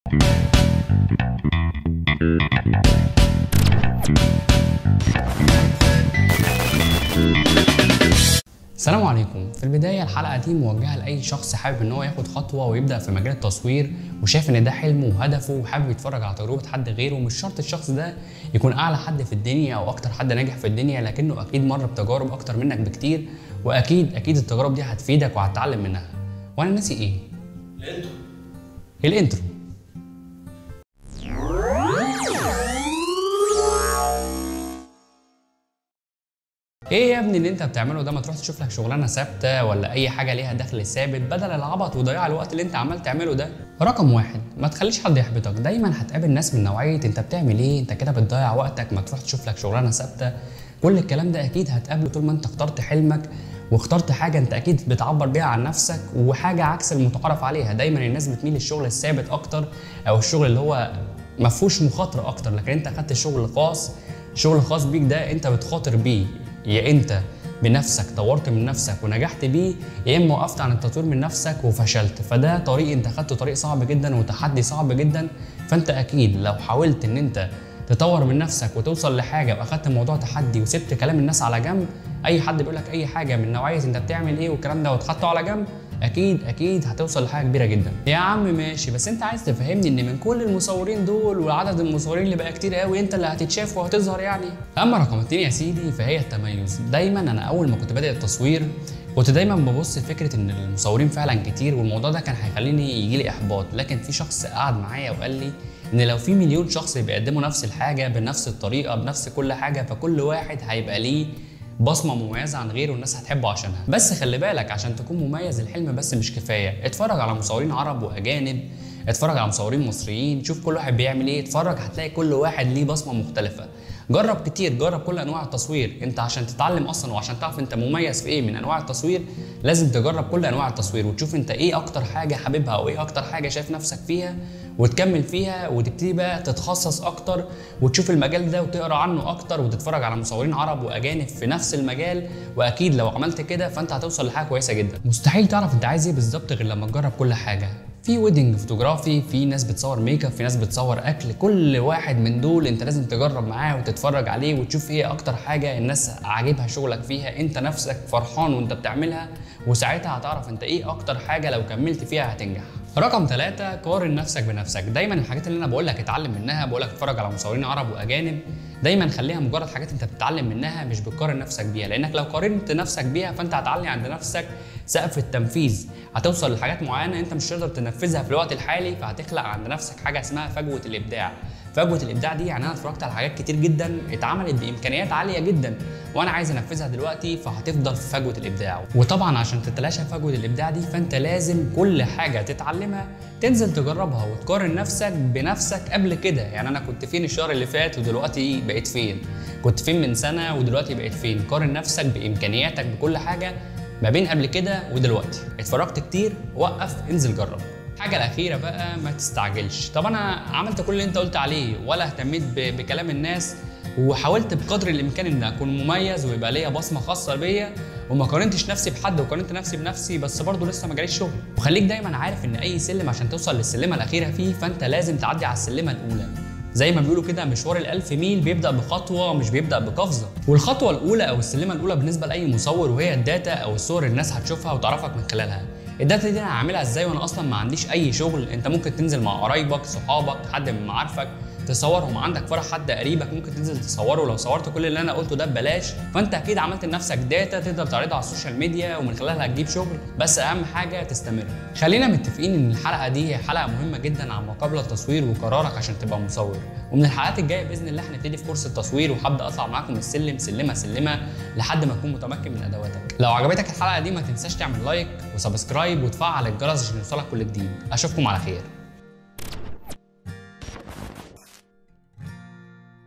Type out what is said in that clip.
السلام عليكم في البداية الحلقة دي موجهة لأي شخص حابب إن هو ياخد خطوة ويبدأ في مجال التصوير وشايف إن ده حلمه وهدفه وحابب يتفرج على تجربة حد غيره مش شرط الشخص ده يكون أعلى حد في الدنيا أو أكتر حد ناجح في الدنيا لكنه أكيد مر بتجارب أكتر منك بكتير وأكيد أكيد التجارب دي هتفيدك وهتتعلم منها وأنا ناسي إيه؟ الانترو الانترو ايه يا ابني اللي انت بتعمله ده ما تروح تشوف لك شغلانه ثابته ولا اي حاجه ليها دخل ثابت بدل العبط وضياع الوقت اللي انت عمال تعمله ده رقم واحد ما تخليش حد يحبطك دايما هتقابل ناس من نوعيه انت بتعمل ايه انت كده بتضيع وقتك ما تروح تشوف لك شغلانه ثابته كل الكلام ده اكيد هتقابله طول ما انت اخترت حلمك واخترت حاجه انت اكيد بتعبر بيها عن نفسك وحاجه عكس المتعارف عليها دايما الناس بتميل للشغل الثابت اكتر او الشغل اللي هو ما فيهوش مخاطره اكتر لكن انت خدت شغل خاص شغل خاص بيك ده انت بتخاطر بيه يا انت بنفسك طورت من نفسك ونجحت بيه يا اما وقفت عن التطوير من نفسك وفشلت فده طريق انت خدته طريق صعب جدا وتحدي صعب جدا فانت اكيد لو حاولت ان انت تطور من نفسك وتوصل لحاجه واخدت الموضوع تحدي وسبت كلام الناس على جنب اي حد بيقول لك اي حاجه من نوعيه انت بتعمل ايه والكلام ده وتحطه على جنب اكيد اكيد هتوصل لحاجه كبيره جدا يا عم ماشي بس انت عايز تفهمني ان من كل المصورين دول وعدد المصورين اللي بقى كتير قوي انت اللي هتتشاف وهتظهر يعني اما رقم اتنين يا سيدي فهي التميز دايما انا اول ما كنت بادئ التصوير كنت دايما ببص لفكره ان المصورين فعلا كتير والموضوع ده كان هيخليني يجي لي احباط لكن في شخص قعد معايا وقال لي ان لو في مليون شخص بيقدموا نفس الحاجه بنفس الطريقه بنفس كل حاجه فكل واحد هيبقى ليه بصمه مميزه عن غيره والناس هتحبه عشانها بس خلي بالك عشان تكون مميز الحلم بس مش كفايه اتفرج على مصورين عرب واجانب اتفرج على مصورين مصريين شوف كل واحد بيعمل ايه اتفرج هتلاقي كل واحد ليه بصمه مختلفه جرب كتير جرب كل انواع التصوير انت عشان تتعلم اصلا وعشان تعرف انت مميز في ايه من انواع التصوير لازم تجرب كل انواع التصوير وتشوف انت ايه اكتر حاجه حاببها او ايه اكتر حاجه شايف نفسك فيها وتكمل فيها وتبتدي بقى تتخصص اكتر وتشوف المجال ده وتقرا عنه اكتر وتتفرج على مصورين عرب واجانب في نفس المجال واكيد لو عملت كده فانت هتوصل لحاجه كويسه جدا مستحيل تعرف انت عايز ايه بالظبط غير لما تجرب كل حاجه في ويدنج فوتوغرافي في ناس بتصور ميك اب في ناس بتصور اكل كل واحد من دول انت لازم تجرب معاه وتتفرج عليه وتشوف ايه اكتر حاجه الناس عاجبها شغلك فيها انت نفسك فرحان وانت بتعملها وساعتها هتعرف انت ايه اكتر حاجه لو كملت فيها هتنجح رقم ثلاثة قارن نفسك بنفسك دايما الحاجات اللي انا بقول لك اتعلم منها بقول لك اتفرج على مصورين عرب واجانب دايما خليها مجرد حاجات انت بتتعلم منها مش بتقارن نفسك بيها لانك لو قارنت نفسك بيها فانت هتعلي عند نفسك سقف التنفيذ هتوصل لحاجات معينه انت مش هتقدر تنفذها في الوقت الحالي فهتخلق عند نفسك حاجه اسمها فجوه الابداع فجوه الابداع دي يعني انا اتفرجت على حاجات كتير جدا اتعملت بامكانيات عاليه جدا وانا عايز انفذها دلوقتي فهتفضل في فجوه الابداع وطبعا عشان تتلاشى فجوه الابداع دي فانت لازم كل حاجه تتعلمها تنزل تجربها وتقارن نفسك بنفسك قبل كده يعني انا كنت فين الشهر اللي فات ودلوقتي بقيت فين كنت فين من سنه ودلوقتي بقيت فين قارن نفسك بامكانياتك بكل حاجه ما بين قبل كده ودلوقتي اتفرجت كتير وقف انزل جرب الحاجة الأخيرة بقى ما تستعجلش طب أنا عملت كل اللي أنت قلت عليه ولا اهتميت ب- بكلام الناس وحاولت بقدر الإمكان إن أكون مميز ويبقى ليا بصمة خاصة بيا وما قارنتش نفسي بحد وقارنت نفسي بنفسي بس برضه لسه ما جاليش شغل وخليك دايما عارف إن أي سلم عشان توصل للسلمة الأخيرة فيه فأنت لازم تعدي على السلمة الأولى زي ما بيقولوا كده مشوار الألف ميل بيبدأ بخطوة مش بيبدأ بقفزة والخطوة الأولى أو السلمة الأولى بالنسبة لأي مصور وهي الداتا أو الصور اللي الناس هتشوفها وتعرفك من خلالها الداتا دي انا هعملها ازاي وانا اصلا ما عنديش اي شغل انت ممكن تنزل مع قرايبك صحابك حد من معارفك تصورهم عندك فرح حد قريبك ممكن تنزل تصوره لو صورت كل اللي انا قلته ده ببلاش فانت اكيد عملت لنفسك داتا تقدر تعرضها على السوشيال ميديا ومن خلالها تجيب شغل بس اهم حاجه تستمر خلينا متفقين ان الحلقه دي هي حلقه مهمه جدا عن ما قبل التصوير وقرارك عشان تبقى مصور ومن الحلقات الجايه باذن الله هنبتدي في كورس التصوير وهبدا اطلع معاكم السلم سلمه سلمه لحد ما تكون متمكن من ادواتك لو عجبتك الحلقه دي ما تنساش تعمل لايك وسبسكرايب وتفعل الجرس عشان يوصلك كل جديد اشوفكم على خير